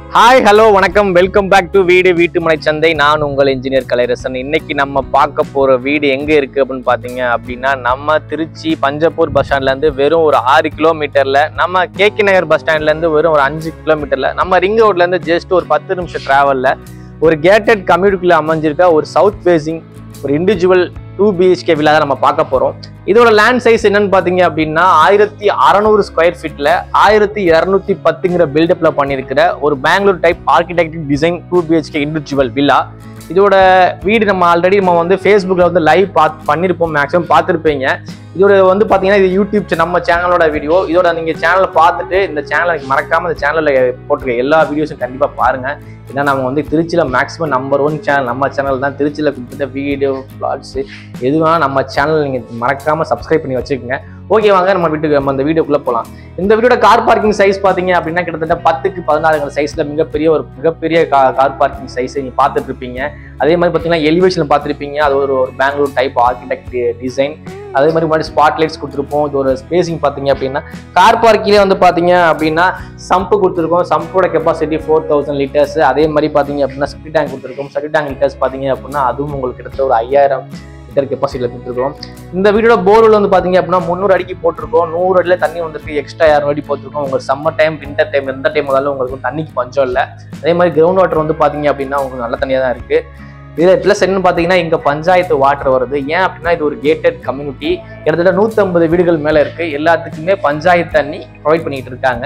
hi hello வணக்கம் welcome back to வீடு வீட்டு மனை சந்தை நான் உங்கள் இன்ஜினியர் கலைரசன் இன்னைக்கு நம்ம பார்க்க போற வீடு எங்க இருக்கு அப்படின்னு பாத்தீங்க அப்படின்னா நம்ம திருச்சி பஞ்சப்பூர் பஸ் ஸ்டாண்ட்ல இருந்து வெறும் ஒரு ஆறு கிலோமீட்டர்ல நம்ம கேகே நகர் பஸ் ஸ்டாண்ட்ல இருந்து வெறும் ஒரு அஞ்சு கிலோமீட்டர்ல நம்ம ரிங் ரோட்ல இருந்து ஜஸ்ட் ஒரு பத்து நிமிஷம் டிராவல்ல ஒரு கேட்டட் கம்யூனிட்டிக்குள்ள அமைஞ்சிருக்க ஒரு சவுத் ஃபேசிங் ஒரு இண்டிவிஜுவல் டூ பிஹெச்கே வில்லா தான் நம்ம பார்க்க போறோம் இதோட லேண்ட் சைஸ் என்னன்னு பாத்தீங்க அப்படின்னா ஆயிரத்தி அறநூறு ஸ்கொயர் ஃபீட்ல ஆயிரத்தி இரநூத்தி பத்துங்கிற பில்டப்ல பண்ணியிருக்கிற ஒரு Bangalore type architectic design two BHK individual villa இதோட வீடு நம்ம ஆல்ரெடி நம்ம வந்து ஃபேஸ்புக்கில் வந்து லைவ் பார்த்து பண்ணியிருப்போம் மேக்ஸிமம் பார்த்துருப்பீங்க இதோட வந்து பார்த்தீங்கன்னா இது யூடியூப் channel, நம்ம சேனலோட வீடியோ இதோட நீங்கள் சேனலை பார்த்துட்டு இந்த சேனலை மறக்காம இந்த சேனலில் போட்டிருக்க எல்லா வீடியோஸும் கண்டிப்பாக பாருங்க ஏன்னா நம்ம வந்து திருச்சியில் மேக்ஸிமம் நம்பர் ஒன் சேனல் நம்ம சேனல் தான் திருச்சியில் கொடுத்துட்ட வீடியோ பிளாட்ஸு எதுவாக நம்ம சேனல் நீங்கள் மறக்காமல் சப்ஸ்கிரைப் பண்ணி வச்சுக்கோங்க ஓகே வாங்க நம்ம வீட்டுக்கு நம்ம இந்த வீடியோக்குள்ளே போகலாம் இந்த வீடியோட கார் பார்க்கிங் சைஸ் பார்த்தீங்க அப்படின்னா கிட்டத்தட்ட பத்துக்கு பதினாலுங்கிற சைஸில் மிகப்பெரிய ஒரு மிகப்பெரிய கார் பார்க்கிங் சைஸை நீங்கள் பார்த்துட்டு இருப்பீங்க அதே மாதிரி பார்த்தீங்கன்னா எலிவேஷன் பார்த்துருப்பீங்க அது ஒரு ஒரு பெங்களூர் டைப் ஆர்கிடெக்ட் டிசைன் அதே மாதிரி முன்னாடி ஸ்பாட் லைட்ஸ் கொடுத்துருப்போம் இது ஒரு ஸ்பேசிங் பார்த்தீங்க அப்படின்னா கார் பார்க்கிங்லேயே வந்து பார்த்தீங்க அப்படின்னா சம்பு கொடுத்துருக்கோம் சம்போட கெப்பாசிட்டி ஃபோர் தௌசண்ட் லிட்டர்ஸ் அதே மாதிரி பார்த்தீங்க அப்படின்னா செப்டி டேங்க் கொடுத்துருக்கோம் செப்டி டேங்க் லிட்டர்ஸ் பார்த்தீங்க அப்படின்னா அதுவும் உங்களுக்கு கிட்டத்தட்ட ஒரு ஐயாயிரம் லிட்டர் கெப்பாசிட்டியில் கொடுத்துருக்கோம் இந்த வீடோட போர்வெல் வந்து பார்த்தீங்க அப்படின்னா முந்நூறு அடிக்கு போட்டிருக்கோம் நூறு அடியில் தண்ணி வந்திருக்கு எக்ஸ்ட்ரா இரநூறு அடி போட்டிருக்கோம் உங்களுக்கு சம்மர் டைம் வின்டர் டைம் எந்த டைம் வந்தாலும் உங்களுக்கு தண்ணிக்கு பஞ்சம் இல்லை அதே மாதிரி கிரவுண்ட் வாட்டர் வந்து பார்த்தீங்க அப்படின்னா உங்களுக்கு நல்ல தண்ணியாக தான் இருக்குது இதில் ப்ளஸ் என்னன்னு பார்த்தீங்கன்னா இங்கே பஞ்சாயத்து வாட்டர் வருது ஏன் அப்படின்னா இது ஒரு கேட்டட் கம்யூனிட்டி கிட்டத்தட்ட நூற்றம்பது வீடுகள் மேலே இருக்குது எல்லாத்துக்குமே பஞ்சாயத்து தண்ணி ப்ரொவைட் பண்ணிட்டு இருக்காங்க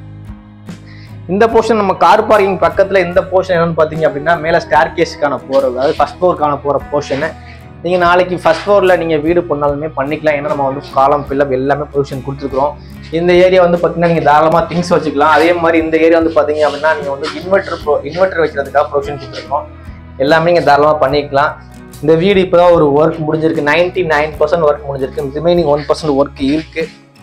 இந்த போர்ஷன் நம்ம கார் பார்க்கிங் பக்கத்தில் இந்த போர்ஷன் என்னன்னு பார்த்தீங்க அப்படின்னா மேலே ஸ்டார் கேஸுக்கான போகிறது அதாவது ஃபர்ஸ்ட் ஃப்ளோருக்கான போகிற போர்ஷனு நீங்கள் நாளைக்கு ஃபர்ஸ்ட் ஃப்ளோரில் நீங்கள் வீடு பண்ணாலுமே பண்ணிக்கலாம் ஏன்னா நம்ம வந்து காலம் ஃபில்லப் எல்லாமே பொசிஷன் கொடுத்துருக்குறோம் இந்த ஏரியா வந்து பார்த்தீங்கன்னா நீங்கள் தாராளமாக திங்ஸ் வச்சுக்கலாம் அதே மாதிரி இந்த ஏரியா வந்து பார்த்தீங்க அப்படின்னா நீங்கள் வந்து இன்வெர்டர் ப்ரோ இன்வெர்டர் வைக்கிறதுக்காக ப்ரொவிஷன் கொடுத்துருக்கோம் எல்லாமே நீங்கள் தாராளமாக பண்ணிக்கலாம் இந்த வீடு இப்போ தான் ஒரு ஒர்க் முடிஞ்சிருக்கு நைன்டி நைன் பர்சன்ட் ஒர்க் முடிஞ்சிருக்கு ரிமைனிங் ஒன் பர்சன்ட் ஒர்க் இருக்கு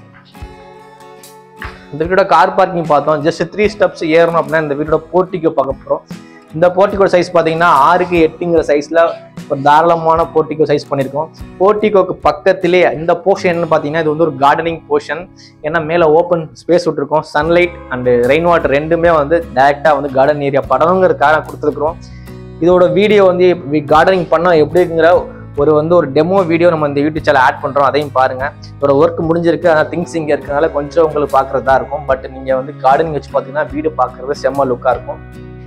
இந்த வீடோட கார் பார்க்கிங் பார்த்தோம் ஜஸ்ட் த்ரீ ஸ்டெப்ஸ் ஏறணும் அப்படின்னா இந்த வீடோட போர்ட்டிக்கோ பார்க்க போகிறோம் இந்த போர்ட்டிக்கோ சைஸ் பார்த்தீங்கன்னா ஆறுக்கு எட்டுங்கிற சைஸில் ஒரு தாராளமான போர்ட்டிக்கோ சைஸ் பண்ணியிருக்கோம் போர்ட்டிக்கோக்கு பக்கத்திலே இந்த போர்ஷன் என்னன்னு பார்த்தீங்கன்னா இது வந்து ஒரு கார்டனிங் போர்ஷன் ஏன்னா மேலே ஓப்பன் ஸ்பேஸ் விட்டுருக்கோம் சன்லைட் அண்ட் ரெயின் வாட்டர் ரெண்டுமே வந்து டேரெக்டாக வந்து கார்டன் ஏரியா படணுங்கிறதுக்காக கொடுத்துருக்குறோம் இதோட வீடியோ வந்து கார்டனிங் பண்ணால் எப்படி இருக்குங்கிற ஒரு வந்து ஒரு டெமோ வீடியோ நம்ம இந்த யூடியூப் சேனல் ஆட் பண்ணுறோம் அதையும் பாருங்க இதோட ஒர்க் முடிஞ்சிருக்கு ஆனால் திங்ஸ் இங்கே இருக்கனால கொஞ்சம் உங்களுக்கு பார்க்குறதா இருக்கும் பட் நீங்கள் வந்து கார்டனிங் வச்சு பார்த்தீங்கன்னா வீடு பார்க்குறது செம்ம லுக்காக இருக்கும்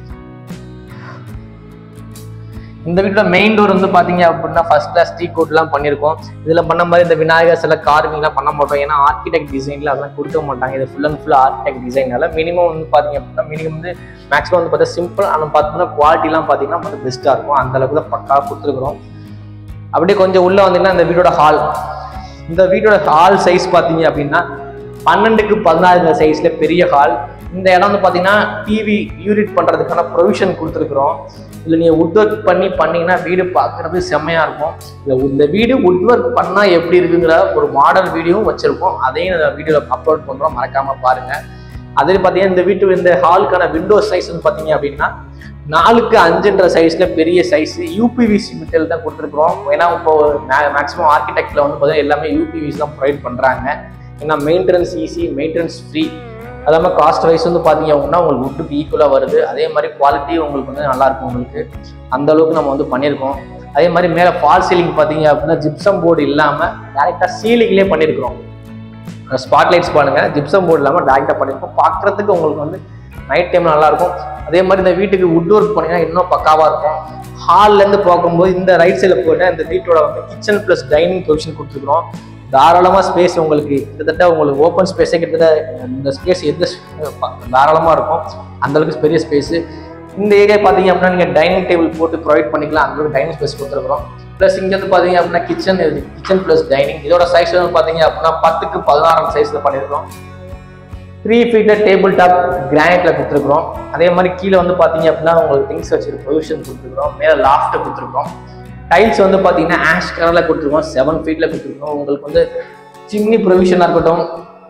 இந்த வீட்டோட மெயின் டோர் வந்து பார்த்தீங்க அப்படின்னா ஃபர்ஸ்ட் கிளாஸ் டீ கோட்லாம் பண்ணியிருக்கோம் இதில் பண்ண மாதிரி இந்த விநாயகர் சில கார்விங்லாம் பண்ண மாட்டோம் ஏன்னா ஆர்கிடெக்ட் டிசைனில் அதெல்லாம் கொடுக்க மாட்டாங்க இது ஃபுல் அண்ட் ஃபுல் ஆர்கிடெக்ட் டிசைனால மினிமம் வந்து பார்த்தீங்க அப்படின்னா மினிமம் வந்து மேக்ஸிமம் வந்து பார்த்தா சிம்பிள் ஆனால் பார்த்தீங்கன்னா குவாலிட்டிலாம் பார்த்தீங்கன்னா கொஞ்சம் பெஸ்ட்டாக இருக்கும் அந்த அளவுக்கு தான் பக்காவாக கொடுத்துருக்குறோம் அப்படியே கொஞ்சம் உள்ள வந்தீங்கன்னா இந்த வீடோட ஹால் இந்த வீடோட ஹால் சைஸ் பார்த்தீங்க அப்படின்னா பன்னெண்டுக்கு பதினாறு சைஸ்ல பெரிய ஹால் இந்த இடம் வந்து பார்த்தீங்கன்னா டிவி யூனிட் பண்ணுறதுக்கான ப்ரொவிஷன் கொடுத்துருக்குறோம் இதில் நீங்கள் உட் ஒர்க் பண்ணி பண்ணீங்கன்னா வீடு பார்க்குறது செம்மையாக இருக்கும் இந்த இந்த வீடு உட் ஒர்க் பண்ணால் எப்படி இருக்குங்கிற ஒரு மாடல் வீடியோவும் வச்சுருக்கோம் அதையும் இந்த வீடியோவில் அப்லோட் பண்ணுறோம் மறக்காமல் பாருங்கள் அதே பார்த்தீங்கன்னா இந்த வீட்டு இந்த ஹாலுக்கான விண்டோ சைஸ்னு பார்த்தீங்க அப்படின்னா நாலுக்கு அஞ்சுன்ற சைஸ்ல பெரிய சைஸ் யூபிவிசி மெட்டீரியல் தான் கொடுத்துருக்குறோம் ஏன்னா இப்போ மேக்ஸிமம் ஆர்கிடெக்ட்ல வந்து பார்த்தீங்கன்னா எல்லாமே யூபிவிசி தான் ப்ரொவைட் பண்றாங்க ஏன்னா மெயின்டெனன்ஸ் ஈஸி மெயின்டெனன்ஸ் ஃப்ரீ அது இல்லாமல் காஸ்ட் வைஸ் வந்து பார்த்தீங்க அப்படின்னா உங்களுக்கு வுட்டுக்கு ஈக்குவலாக வருது அதே மாதிரி குவாலிட்டி உங்களுக்கு வந்து நல்லா இருக்கும் உங்களுக்கு அந்த அளவுக்கு நம்ம வந்து பண்ணியிருக்கோம் அதே மாதிரி மேலே ஃபால் சீலிங் பார்த்தீங்க அப்படின்னா ஜிப்சம் போர்டு இல்லாமல் டேரெக்டாக சீலிங்லேயே பண்ணியிருக்கிறோம் ஸ்பாட் லைட்ஸ் பாருங்க ஜிப்சம் போர்டு இல்லாமல் டேரெக்டாக பண்ணியிருக்கோம் பார்க்குறதுக்கு உங்களுக்கு வந்து நைட் டைம் நல்லா இருக்கும் அதே மாதிரி இந்த வீட்டுக்கு வுட் ஒர்க் பண்ணீங்கன்னா இன்னும் பக்காவாக இருக்கும் ஹால்ல இருந்து பார்க்கும்போது இந்த ரைட் சைடில் போயிட்டா இந்த வீட்டோட வந்து கிச்சன் ப்ளஸ் டைனிங் பொசிஷன் கொடுத்துருக்குறோம் தாராளமாக ஸ்பேஸ் உங்களுக்கு கிட்டத்தட்ட உங்களுக்கு ஓப்பன் ஸ்பேஸே கிட்டத்தட்ட இந்த ஸ்பேஸ் எந்த தாராளமாக இருக்கும் அந்த அளவுக்கு பெரிய ஸ்பேஸு இந்த ஏரியா பார்த்தீங்க அப்படின்னா நீங்கள் டைனிங் டேபிள் போட்டு ப்ரொவைட் பண்ணிக்கலாம் அந்த அளவுக்கு டைனிங் ஸ்பேஸ் கொடுத்துருக்குறோம் ப்ளஸ் இங்கே வந்து பார்த்தீங்க அப்படின்னா கிச்சன் கிச்சன் ப்ளஸ் டைனிங் இதோட சைஸ் வந்து பார்த்தீங்க அப்படின்னா பத்துக்கு பதினாறாம் சைஸில் பண்ணியிருக்கோம் த்ரீ ஃபீட்டில் டேபிள் டாப் கிரானைட்ல கொடுத்துருக்குறோம் அதே மாதிரி கீழே வந்து பார்த்தீங்க அப்படின்னா உங்களுக்கு திங்ஸ் வச்சிருக்க பொசிஷன் கொடுத்துருக்கோம் மேலே லாஃப்ட் கொடுத்துருக்கோம் டைல்ஸ் வந்து பார்த்தீங்கன்னா ஆஷ் கலரில் கொடுத்துருக்கோம் செவன் ஃபீட்டில் கொடுத்துருக்கோம் உங்களுக்கு வந்து சிம்னி ப்ரொவிஷனாக இருக்கட்டும்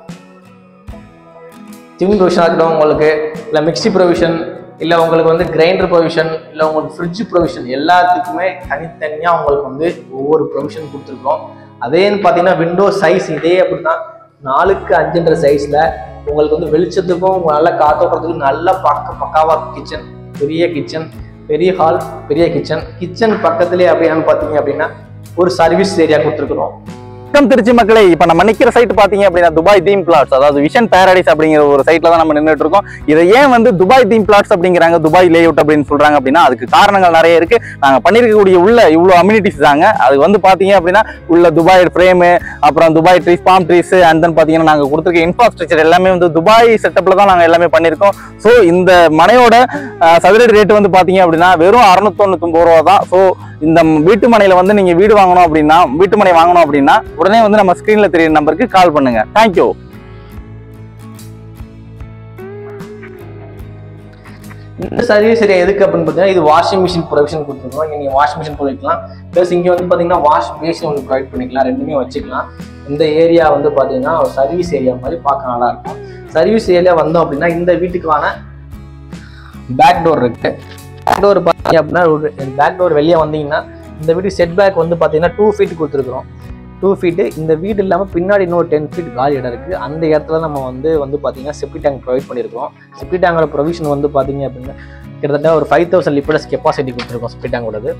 சிம்னி ப்ரொவிஷனாக இருக்கட்டும் உங்களுக்கு இல்லை மிக்ஸி ப்ரொவிஷன் இல்லை உங்களுக்கு வந்து கிரைண்டர் ப்ரொவிஷன் இல்லை உங்களுக்கு ஃப்ரிட்ஜ் ப்ரொவிஷன் எல்லாத்துக்குமே தனித்தனியாக உங்களுக்கு வந்து ஒவ்வொரு ப்ரொவிஷன் கொடுத்துருக்கோம் அதேன்னு பார்த்தீங்கன்னா விண்டோ சைஸ் இதே அப்படின்னா நாலுக்கு அஞ்சுன்ற சைஸில் உங்களுக்கு வந்து வெளிச்சத்துக்கும் உங்க நல்ல காத்தோட்டத்துக்கும் நல்ல பக்க பக்காவா கிச்சன் பெரிய கிச்சன் பெரிய ஹால் பெரிய கிச்சன் கிச்சன் பக்கத்துலேயே அப்படின்னு பார்த்தீங்க அப்படின்னா ஒரு சர்வீஸ் ஏரியா கொடுத்துருக்குறோம் வணக்கம் திருச்சி மக்களே இப்ப நம்ம நிக்கிற சைட் பாத்தீங்க அப்படின்னா துபாய் தீம் பிளாட்ஸ் அதாவது விஷன் பாரடைஸ் அப்படிங்கிற ஒரு சைட்ல தான் நம்ம நின்றுட்டு இருக்கோம் இதை ஏன் வந்து துபாய் தீம் பிளாட்ஸ் அப்படிங்கிறாங்க துபாய் லேஅவுட் அப்படின்னு சொல்றாங்க அப்படின்னா அதுக்கு காரணங்கள் நிறைய இருக்கு நாங்க பண்ணிருக்கக்கூடிய உள்ள இவ்வளவு அம்யூனிட்டிஸ் தாங்க அது வந்து பாத்தீங்க அப்படின்னா உள்ள துபாய் ஃப்ரேமு அப்புறம் Dubai trees palm trees and then பாத்தீங்கன்னா நாங்க கொடுத்துருக்க இன்ஃப்ராஸ்ட்ரக்சர் எல்லாமே வந்து துபாய் செட்டப்ல தான் நாங்க எல்லாமே பண்ணிருக்கோம் ஸோ இந்த மனையோட அஹ், சதுரடி ரேட் வந்து பாத்தீங்க அப்படின்னா வெறும் அறுநூத்தொண்ணூத்தொம்பது ரூபா தான் ஸோ இந்த வீட்டு மனையில வந்து நீங்க வீடு வாங்கணும் அப்படின்னா வீட்டு மனை வாங்கணும் அப்படின்னா உடனே வந்து நம்ம ஸ்கிரீன்ல தெரியுற நம்பருக்கு கால் பண்ணுங்க தேங்க்யூ இந்த சர்வீஸ் ஏரியா எதுக்கு அப்படின்னு பார்த்தீங்கன்னா இது வாஷிங் மிஷின் ப்ரொவிஷன் கொடுத்துருக்கோம் இங்கே நீங்கள் வாஷிங் மிஷின் போய்க்கலாம் ப்ளஸ் இங்கே வந்து பார்த்தீங்கன்னா வாஷ் பேஷன் ஒன்று ப்ரொவைட் பண்ணிக்கலாம் ரெண்டுமே வச்சுக்கலாம் இந்த ஏரியா வந்து பார்த்தீங்கன்னா ஒரு சர்வீஸ் ஏரியா மாதிரி பார்க்க நல்லா இருக்கும் சர்வீஸ் ஏரியா வந்தோம் அப்படின்னா இந்த வீட்டுக்கான பேக் டோர் இருக்கு பேக் டோர் பார்த்தீங்க அப்படின்னா ஒரு பேக் டோர் வெளியே வந்தீங்கன்னா இந்த வீட்டு செட் பேக் வந்து பார்த்தீங்கன்னா டூ ஃபீட் கொடுத்துருக்குறோம் டூ ஃபீட்டு இந்த வீடு இல்லாமல் பின்னாடி இன்னொரு டென் ஃபீட் காலி இடம் இருக்குது அந்த இடத்துல நம்ம வந்து வந்து பார்த்தீங்கன்னா செப்டி டேங்க் ப்ரொவைட் பண்ணியிருக்கோம் செப்டி டேங்கோட ப்ரொவிஷன் வந்து பார்த்தீங்க அப்படின்னா கிட்டத்தட்ட ஒரு ஃபைவ் தௌசண்ட் லிட்டர்ஸ் கெப்பாசிட்டி கொடுத்துருக்கோம் செப்டி டேங்கோடது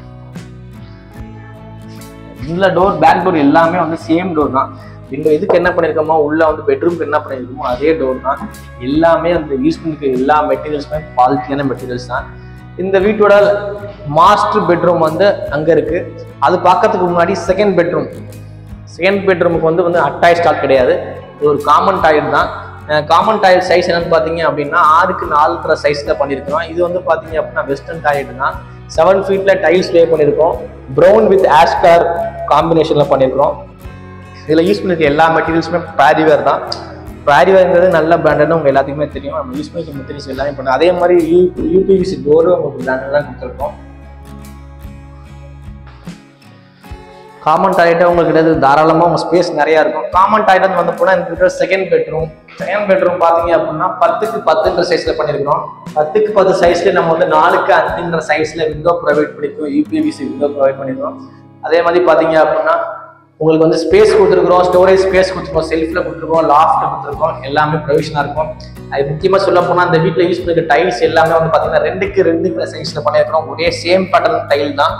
இந்த டோர் பேக் டோர் எல்லாமே வந்து சேம் டோர் தான் இந்த இதுக்கு என்ன பண்ணியிருக்கோமோ உள்ள வந்து பெட்ரூம்க்கு என்ன பண்ணியிருக்கோமோ அதே டோர் தான் எல்லாமே அந்த யூஸ் பண்ணிருக்க எல்லா மெட்டீரியல்ஸுமே குவாலிட்டியான மெட்டீரியல்ஸ் தான் இந்த வீட்டோட மாஸ்டர் பெட்ரூம் வந்து அங்க இருக்கு அது பார்க்கறதுக்கு முன்னாடி செகண்ட் பெட்ரூம் செகண்ட் பெட்ரூமுக்கு வந்து வந்து அட்டாச் ஸ்டாக் கிடையாது இது ஒரு காமன் டாய்லெட் தான் காமன் டாய்லெட் சைஸ் என்னன்னு பார்த்தீங்க அப்படின்னா ஆறுக்கு நாலுன்ற சைஸில் பண்ணியிருக்கிறோம் இது வந்து பார்த்தீங்க அப்படின்னா வெஸ்டர்ன் டாய்லெட் தான் செவன் ஃபீட்டில் டைல்ஸ் லே பண்ணியிருக்கோம் ப்ரௌன் வித் ஆஸ்கார் காம்பினேஷனில் பண்ணியிருக்கிறோம் இதில் யூஸ் பண்ணிருக்க எல்லா மெட்டீரியல்ஸுமே பேரிவேர் தான் பேரிவேர்ங்கிறது நல்ல பிராண்டட்னு உங்க எல்லாத்துக்குமே தெரியும் நம்ம யூஸ் பண்ணிக்க மெட்டீரியல்ஸ் எல்லாமே பண்ணுறோம் அதே மாதிரி யூ யூபிவிசி டோரும் உங்களுக்கு பிராண்டட் தான் கொடுத்துருக்கோம் காமன் டாய்லெட்டை உங்களுக்கு கிடையாது தாராளமாக உங்கள் ஸ்பேஸ் நிறையா இருக்கும் காமன் டாய்லெட் வந்து போனால் இந்த இருக்கிற செகண்ட் பெட்ரூம் செகண்ட் பெட்ரூம் பார்த்தீங்க அப்படின்னா பத்துக்கு பத்துன்ற சைஸில் பண்ணியிருக்கிறோம் பத்துக்கு பத்து சைஸ்ல நம்ம வந்து நாலுக்கு அஞ்சுன்ற சைஸில் விண்டோ ப்ரொவைட் பண்ணியிருக்கோம் யூபிவிசி விண்டோ ப்ரொவைட் பண்ணியிருக்கோம் அதே மாதிரி பார்த்தீங்க அப்படின்னா உங்களுக்கு வந்து ஸ்பேஸ் கொடுத்துருக்குறோம் ஸ்டோரேஜ் ஸ்பேஸ் கொடுத்துருக்கோம் செல்ஃபில் கொடுத்துருக்கோம் லாஃப்ட் கொடுத்துருக்கோம் எல்லாமே ப்ரொவிஷனாக இருக்கும் அது முக்கியமாக சொல்ல போனால் அந்த வீட்டில் யூஸ் பண்ணிருக்க டைல்ஸ் எல்லாமே வந்து பார்த்தீங்கன்னா ரெண்டுக்கு ரெண்டு சைஸில் பண்ணியிருக்கிறோம் ஒரே சேம் பேட்டர்ன் டைல் தான்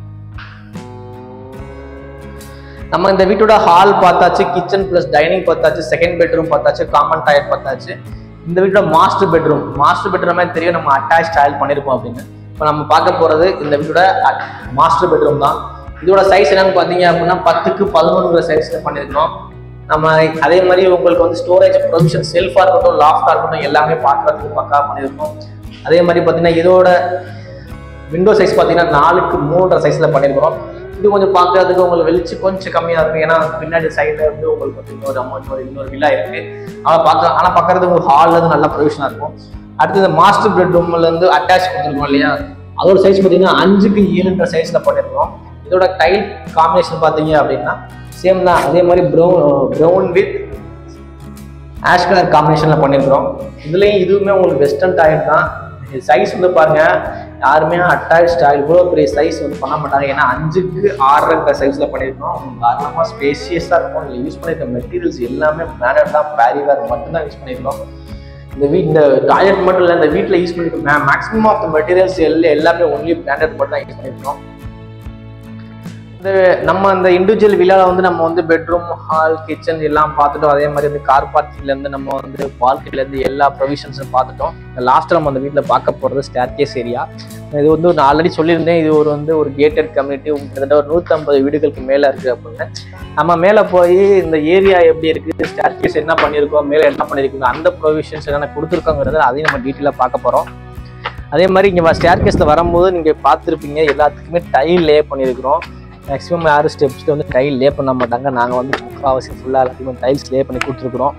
நம்ம இந்த வீட்டோட ஹால் பார்த்தாச்சு கிச்சன் ப்ளஸ் டைனிங் பார்த்தாச்சு செகண்ட் பெட்ரூம் பார்த்தாச்சு காமன் டாய்லெட் பார்த்தாச்சு இந்த வீட்டோட மாஸ்டர் பெட்ரூம் மாஸ்டர் பெட்ரூமே தெரியும் நம்ம அட்டாச் டைல் பண்ணியிருப்போம் அப்படின்னு இப்போ நம்ம பார்க்க போகிறது இந்த வீட்டோட மாஸ்டர் பெட்ரூம் தான் இதோட சைஸ் என்னன்னு பார்த்தீங்க அப்படின்னா பத்துக்கு பதினொன்றுங்கிற சைஸில் பண்ணியிருக்கிறோம் நம்ம அதே மாதிரி உங்களுக்கு வந்து ஸ்டோரேஜ் ப்ரொவிஷன் செல்ஃபாக இருக்கட்டும் லாஃப்டாக இருக்கட்டும் எல்லாமே பார்க்கறதுக்கு பக்கா பண்ணியிருக்கோம் அதே மாதிரி பார்த்தீங்கன்னா இதோட விண்டோ சைஸ் பார்த்தீங்கன்னா நாலுக்கு மூன்றரை சைஸில் பண்ணியிருக்கிறோம் இது கொஞ்சம் பார்க்கறதுக்கு உங்களுக்கு வெளிச்சு கொஞ்சம் கம்மியாக இருக்கும் ஏன்னா பின்னாடி சைடில் வந்து உங்களுக்கு வந்து இன்னொரு அமௌண்ட் ஒரு இன்னொரு வில்லா இருக்கு ஆனால் பார்க்க ஆனால் பார்க்கறதுக்கு உங்களுக்கு ஹாலில் இருந்து நல்ல ப்ரொவிஷனாக இருக்கும் அடுத்து இந்த மாஸ்டர் பெட்ரூம்ல இருந்து அட்டாச் கொடுத்துருக்கோம் இல்லையா அதோட சைஸ் பார்த்தீங்கன்னா அஞ்சுக்கு ஏழுன்ற சைஸில் பண்ணியிருக்கோம் இதோட டைல் காம்பினேஷன் பார்த்தீங்க அப்படின்னா சேம் தான் அதே மாதிரி brown brown with ash colour காம்பினேஷனில் பண்ணியிருக்கிறோம் இதுலேயும் இதுவுமே உங்களுக்கு வெஸ்டர்ன் டாய்லெட் தான் சைஸ் வந்து பாருங்க யாருமே அட்டாச் டாய்ல் இவ்வளோ பெரிய சைஸ் வந்து பண்ண மாட்டாங்க ஏன்னா அஞ்சுக்கு ஆறரை சைஸில் பண்ணியிருக்கோம் தாராளமாக ஸ்பேசியஸாக இருக்கும் இதில் யூஸ் பண்ணியிருக்க மெட்டீரியல்ஸ் எல்லாமே பிராண்டட் தான் பேரிவேர் மட்டும்தான் யூஸ் பண்ணியிருக்கோம் இந்த வீ இந்த டாய்லெட் மட்டும் இல்லை இந்த வீட்டில் யூஸ் பண்ணியிருக்க மேக்ஸிமம் ஆஃப் த மெட்டீரியல்ஸ் எல்லாம் எல்லாமே ஒன்லி பிராண்டட் மட்டும் தான் யூஸ் பண்ணியிருக்கோம் இந்த நம்ம அந்த இண்டிவிஜுவல் விழாவில் வந்து நம்ம வந்து பெட்ரூம் ஹால் கிச்சன் எல்லாம் பார்த்துட்டோம் அதே மாதிரி வந்து கார் பார்க்கிங்லேருந்து நம்ம வந்து பால்கனிலேருந்து எல்லா ப்ரொவிஷன்ஸும் பார்த்துட்டோம் லாஸ்ட்டில் நம்ம அந்த வீட்டில் பார்க்க போகிறது ஸ்டேர்கேஸ் ஏரியா இது வந்து நான் ஆல்ரெடி சொல்லியிருந்தேன் இது ஒரு வந்து ஒரு கேட்டட் கம்யூனிட்டி கிட்டத்தட்ட ஒரு நூற்றம்பது வீடுகளுக்கு மேலே இருக்குது அப்படின்னு நம்ம மேலே போய் இந்த ஏரியா எப்படி இருக்குது ஸ்டேர்கேஸ் என்ன பண்ணியிருக்கோம் மேலே என்ன பண்ணியிருக்கோம் அந்த ப்ரொவிஷன்ஸ் என்னென்ன கொடுத்துருக்கோங்கிறத அதையும் நம்ம டீட்டெயிலாக பார்க்க போகிறோம் அதே மாதிரி இங்கே ஸ்டேர்கேஸில் வரும்போது நீங்கள் பார்த்துருப்பீங்க எல்லாத்துக்குமே டைல் லே பண்ணியிருக்கிறோம் மேக்ஸிமம் யாரும் ஸ்டெப்ஸில் வந்து டைல் லே பண்ண மாட்டாங்க நாங்கள் வந்து முக்கால்வாசி ஃபுல்லாக எல்லாத்தையுமே டைல்ஸ் லே பண்ணி கொடுத்துருக்குறோம்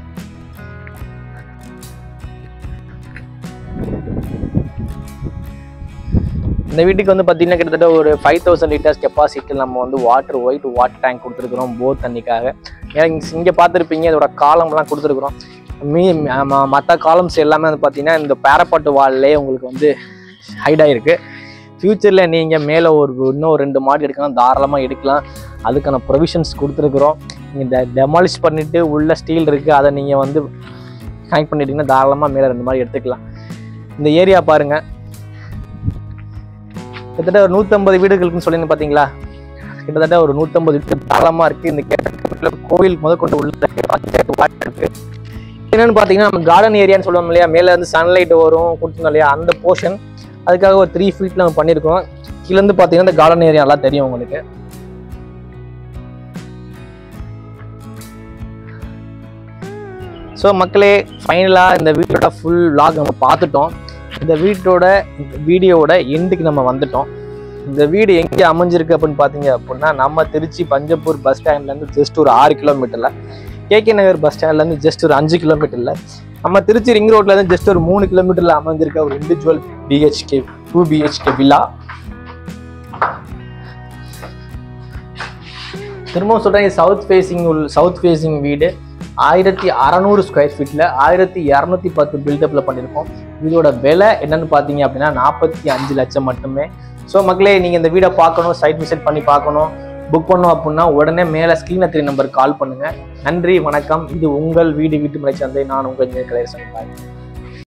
இந்த வீட்டுக்கு வந்து பார்த்தீங்கன்னா கிட்டத்தட்ட ஒரு ஃபைவ் தௌசண்ட் லிட்டர்ஸ் கெப்பாசிட்டி நம்ம வந்து வாட்டர் ஒயிட் வாட்டர் டேங்க் கொடுத்துருக்குறோம் போர் தண்ணிக்காக ஏன்னா இங்கே பார்த்துருப்பீங்க இதோட காலம்லாம் கொடுத்துருக்குறோம் மீ மற்ற காலம்ஸ் எல்லாமே வந்து பார்த்தீங்கன்னா இந்த பேரப்பாட்டு வால்லே உங்களுக்கு வந்து ஹைட் ஆகிருக்கு ஃப்யூச்சரில் நீங்கள் மேலே ஒரு இன்னும் ஒரு ரெண்டு மாடி எடுக்கலாம் தாராளமாக எடுக்கலாம் அதுக்கான ப்ரொவிஷன்ஸ் கொடுத்துருக்குறோம் நீங்கள் டெமாலிஷ் பண்ணிவிட்டு உள்ள ஸ்டீல் இருக்குது அதை நீங்கள் வந்து கனெக்ட் பண்ணிட்டீங்கன்னா தாராளமாக மேலே ரெண்டு மாதிரி எடுத்துக்கலாம் இந்த ஏரியா பாருங்க கிட்டத்தட்ட ஒரு நூற்றம்பது வீடுகளுக்குன்னு சொல்லி பார்த்தீங்களா கிட்டத்தட்ட ஒரு நூற்றம்பது வீடு தாராளமாக இருக்குது இந்த கேட்ட கோவில் முத கொண்டு உள்ள இருக்கு என்னன்னு பார்த்தீங்கன்னா நம்ம கார்டன் ஏரியான்னு சொல்லுவோம் இல்லையா மேலே வந்து சன்லைட் வரும் கொடுத்துருந்தோம் இல்லையா அந்த போர்ஷன் அதுக்காக ஒரு த்ரீ ஃபீட் நம்ம பண்ணியிருக்கோம் கீழேருந்து பார்த்தீங்கன்னா இந்த கார்டன் ஏரியா எல்லாம் தெரியும் உங்களுக்கு ஸோ மக்களே ஃபைனலாக இந்த வீட்டோட ஃபுல் vlog நம்ம பார்த்துட்டோம் இந்த வீட்டோட வீடியோவோட எண்டுக்கு நம்ம வந்துட்டோம் இந்த வீடு எங்கே அமைஞ்சிருக்கு அப்படின்னு பார்த்தீங்க அப்படின்னா நம்ம திருச்சி பஞ்சப்பூர் பஸ் ஸ்டாண்ட்லேருந்து ஜஸ்ட் ஒரு ஆறு கிலோமீட்டரில் கேகே நகர் பஸ் ஸ்டாண்ட்லேருந்து ஜஸ்ட் ஒரு அஞ்சு கிலோமீட்டரில் நம்ம திருச்சி ரிங் ரோட்லேருந்து ஜஸ்ட் ஒரு மூணு கிலோமீட்டரில் அமைஞ்சிருக்க ஒரு individual BHK two BHK villa திரும்பவும் சொல்கிறேன் இது சவுத் ஃபேஸிங் உள் சவுத் ஃபேஸிங் வீடு ஆயிரத்தி அறநூறு ஸ்கொயர் ஃபீட்டில் ஆயிரத்தி இரநூத்தி பத்து பில்டப்பில் பண்ணியிருக்கோம் இதோட விலை என்னன்னு பார்த்தீங்க அப்படின்னா நாற்பத்தி அஞ்சு லட்சம் மட்டுமே ஸோ மக்களே நீங்கள் இந்த வீடை பார்க்கணும் சைட் விசிட் பண்ணி பார்க்கணும் புக் பண்ணோம் அப்படின்னா உடனே மேலே ஸ்க்ரீனில் த்ரீ நம்பருக்கு கால் பண்ணுங்கள் நன்றி வணக்கம் இது உங்கள் வீடு வீட்டு மலை சந்தை நான் உங்கள் கலையரசன் பாய்